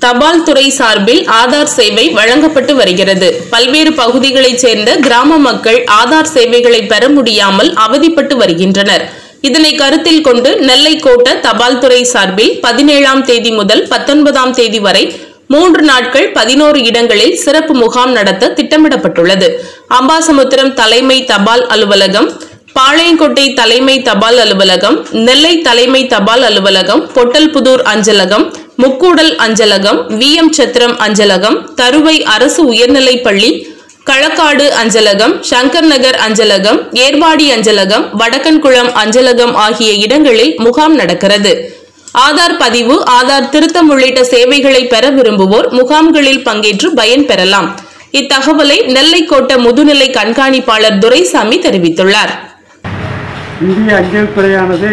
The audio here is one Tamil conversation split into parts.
தபால் துறை சார்பில் ஆதார் சேவை வழங்கப்பட்டு வருகிறது பல்வேறு பகுதிகளைச் சேர்ந்த கிராம மக்கள் ஆதார் சேவைகளை பெற முடியாமல் அவதிப்பட்டு வருகின்றனர் இதனை கருத்தில் கொண்டு நெல்லை கோட்ட தபால் துறை சார்பில் பதினேழாம் தேதி முதல் பத்தொன்பதாம் தேதி வரை மூன்று நாட்கள் பதினோரு இடங்களில் சிறப்பு முகாம் நடத்த திட்டமிடப்பட்டுள்ளது அம்பாசமுத்திரம் தலைமை தபால் அலுவலகம் பாளையங்கோட்டை தலைமை தபால் அலுவலகம் நெல்லை தலைமை தபால் அலுவலகம் பொட்டல்புதூர் அஞ்சலகம் முக்கூடல் அஞ்சலகம் வி எம் சத்திரம் அஞ்சலகம் தருவை அரசு உயர்நிலைப் பள்ளி களக்காடு அஞ்சலகம் சங்கர் நகர் அஞ்சலகம் ஏர்வாடி அஞ்சலகம் வடக்கன்குளம் அஞ்சலகம் ஆகிய இடங்களில் முகாம் நடக்கிறது ஆதார் பதிவு ஆதார் திருத்தம் உள்ளிட்ட சேவைகளை பெற விரும்புவோர் முகாம்களில் பங்கேற்று பயன் பெறலாம் இத்தகவலை நெல்லை கோட்ட முதுநிலை கண்காணிப்பாளர் துரைசாமி தெரிவித்துள்ளார் இந்திய அஞ்சல் துறையானது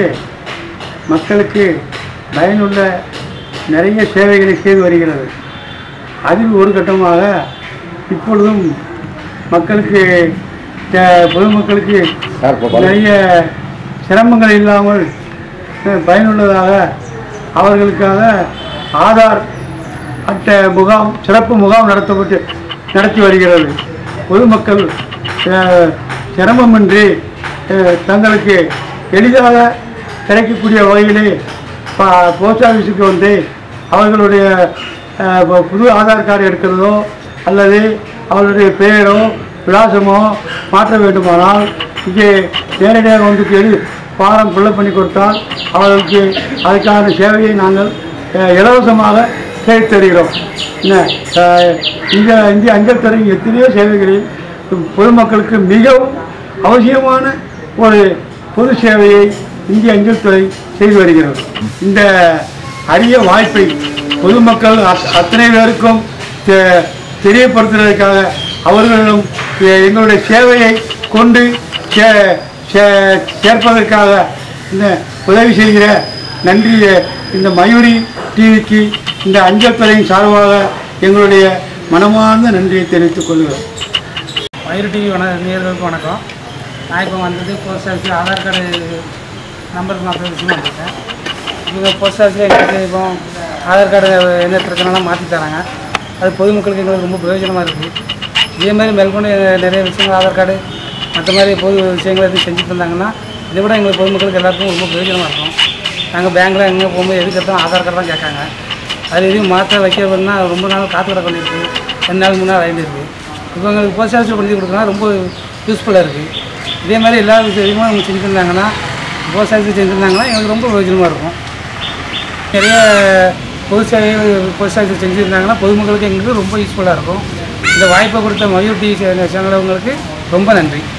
மக்களுக்கு பயனுள்ள நிறைய சேவைகளை செய்து வருகிறது அதில் ஒரு கட்டமாக இப்பொழுதும் மக்களுக்கு அஹ், பொதுமக்களுக்கு நிறைய சிரமங்கள் இல்லாமல் அஹ், பயனுள்ளதாக அவர்களுக்காக ஆதார் அட்டை முகாம் சிறப்பு முகாம் நடத்தப்பட்டு நடத்தி வருகிறது பொதுமக்கள் அஹ், சிரமமின்றி அஹ், தங்களுக்கு எளிதாக கிடைக்கக்கூடிய வகையிலே ப- போஸ்ட் ஆஃபீஸுக்கு வந்து அவர்களுடைய அஹ், ப- புது ஆதார் கார்டு எடுக்கிறதோ அல்லது அவர்களுடைய பெயரோ விலாசமோ மாற்ற வேண்டுமானால் இங்கே நேரடியாக வந்து எழுதி ஃபாரம் ஃபில்லப் பண்ணி கொடுத்தால் அவர்களுக்கு அதுக்கான சேவையை நாங்கள் அஹ், இலவசமாக செய்து தருகிறோம் என்ன அஹ், இந்த இந்திய அஞ்சல் துறை எத்தனையோ சேவைகளில் பொதுமக்களுக்கு மிகவும் அவசியமான ஒரு பொது சேவையை இந்திய அஞ்சல் துறை செய்து வருகிறது இந்த அரிய வாய்ப்பை பொதுமக்கள் அத்- அத்தனை பேருக்கும் தெ- தெரியப்படுத்துவதற்காக அவர்களிடம் எ- எங்களுடைய சேவையை கொண்டு சே- சே- சேர்ப்பதற்காக இந்த உதவி செய்கிற நன்றி இந்த மயூரி டிவிக்கு இந்த அஞ்சல் துறையின் சார்பாக எங்களுடைய மனமார்ந்த நன்றியை தெரிவித்துக் கொள்கிறோம் மயூர் டிவி வண நேர்களுக்கு வணக்கம் நான் இப்போ வந்தது post office Aadhaar card number மாற்ற விஷயமா வந்திருக்கேன் இவங்க போஸ்ட் ஆஃபீஸில் எங்களுக்கு இப்போ ஆதார் கார்டு என்ன பிரச்சனைலாம் மாற்றி தராங்க அது பொதுமக்களுக்கு எங்களுக்கு ரொம்ப பிரயோஜனமாக இருக்குது இதே மாதிரி மேற்கொண்டு நிறைய விஷயங்கள் ஆதார் கார்டு மற்ற மாதிரி பொது விஷயங்கள் எதுவும் செஞ்சுட்டு இருந்தாங்கன்னா இதை விட எங்களுக்கு பொதுமக்களுக்கு எல்லாருக்கும் ரொம்ப பிரயோஜனமாக இருக்கும் நாங்கள் பேங்க்கில் எங்கே போகும்போது எதுக்கு எடுத்தாலும் ஆதார் கார்டு தான் கேட்காங்க அது எதுவும் மாற்ற வைக்கிறதுனா ரொம்ப நாள் காத்து கிடக்க வேண்டியிருக்கு ரெண்டு நாள் மூணு நாள் ஆகிட்டு இப்போ எங்களுக்கு போஸ்ட் ஆஃபீஸில் கொண்டு போய் கொடுக்குறா ரொம்ப யூஸ்ஃபுல்லாக இருக்குது இதே மாதிரி எல்லா விஷயமும் அவங்க செஞ்சுருந்தாங்கன்னா போஸ்ட் ஆஃபீஸில் செஞ்சுருந்தாங்கன்னா எங்களுக்கு ரொம்ப பிரயோஜனமாக இருக்கும் நிறைய பொது சேவைகள் போஸ்ட் ஆஃபீஸில் செஞ்சுருந்தாங்கன்னா பொதுமக்களுக்கு எங்களுக்கு ரொம்ப யூஸ்ஃபுல்லாக இருக்கும் இந்த வாய்ப்பை கொடுத்த மயூர் டிவி சேனல் சேனலவங்களுக்கு ரொம்ப நன்றி